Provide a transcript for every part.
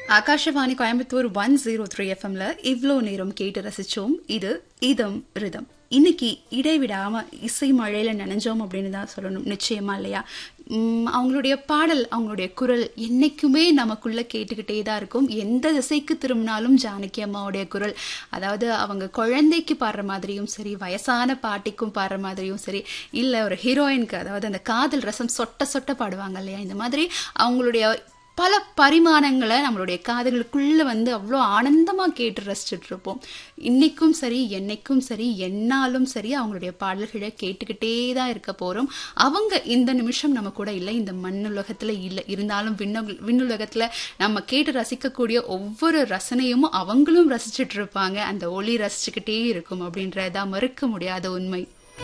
Akashvani Coimbatore one zero three எஃப்எம்ல இவ்வளோ நேரம் கேட்டு ரசிச்சோம் இது இதம் ரிதம் இன்னைக்கு இடைவிடாம இசை மழையில நனைஞ்சோம் அப்படின்னு தான் சொல்லணும் நிச்சயமா இல்லையா உம், அவங்களுடைய பாடல் அவங்களுடைய குரல் என்னைக்குமே நமக்குள்ள கேட்டுக்கிட்டே தான் இருக்கும் எந்த திசைக்கு திரும்பினாலும் ஜானகி அம்மாவுடைய குரல் அதாவது அவங்க குழந்தைக்கு பாடுற மாதிரியும் சரி வயசான பாட்டிக்கும் பாடுற மாதிரியும் சரி இல்ல ஒரு ஹீரோயினுக்கு அதாவது அந்த காதல் ரசம் சொட்ட சொட்ட பாடுவாங்க இல்லையா இந்த மாதிரி அவங்களுடைய பல பரிமாணங்களை நம்மளுடைய காதுகளுக்குள்ள வந்து அவ்வளோ ஆனந்தமா கேட்டு ரசிச்சுட்டு இருப்போம் இன்னைக்கும் சரி என்னைக்கும் சரி என்னாலும் சரி அவங்களுடைய பாடல்களை கேட்டுக்கிட்டே தான் இருக்க போறோம் அவங்க இந்த நிமிஷம் நம்ம கூட இல்லை இந்த மண்ணுலகத்துல இல்லை இருந்தாலும் விண்ணு விண்ணுலகத்துல நம்ம கேட்டு ரசிக்கக்கூடிய ஒவ்வொரு ரசனையும் அவங்களும் ரசிச்சுட்டு இருப்பாங்க அந்த ஒளி ரசிச்சுக்கிட்டே இருக்கும் அப்படின்றதான் மறுக்க முடியாத உண்மை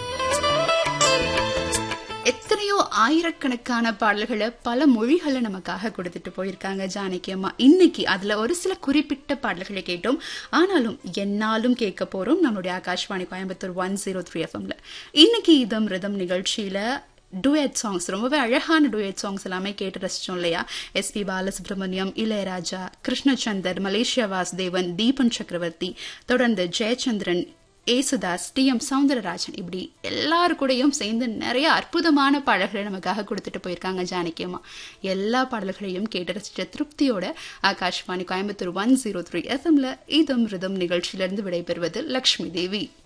எத்தனையோ ஆயிரக்கணக்கான பாடல்களை பல மொழிகளை நமக்காக கொடுத்துட்டு போயிருக்காங்க ஜானகி அம்மா இன்னைக்கு அதுல ஒரு சில குறிப்பிட்ட பாடல்களை கேட்டோம் ஆனாலும் என்னாலும் கேட்க போறோம் நம்மளுடைய Akashvani Coimbatore one zero three எஃப்எம்ல இன்னைக்கு இதம் ரிதம் நிகழ்ச்சியில டூயட் சாங்ஸ் ரொம்பவே அழகான டூயட் சாங்ஸ் எல்லாமே கேட்டு ரசிச்சோம் இல்லையா எஸ்பி பாலசுப்ரமணியம் இளையராஜா கிருஷ்ணச்சந்தர் மலேசியா வாசுதேவன் தீபன் சக்கரவர்த்தி தொடர்ந்து ஜெயச்சந்திரன் ஏசுதாஸ் டி எம் சவுந்தரராஜன் இப்படி எல்லாரு கூடயும் சேர்ந்து நிறைய அற்புதமான பாடல்களை நமக்காக கொடுத்துட்டு போயிருக்காங்க ஜானகி அம்மா எல்லா பாடல்களையும் கேட்டு ரசிச்ச திருப்தியோட Akashvani Coimbatore one zero three எஃப்எம்ல இதம் ரிதம் நிகழ்ச்சியிலிருந்து விடைபெறுவது லக்ஷ்மி தேவி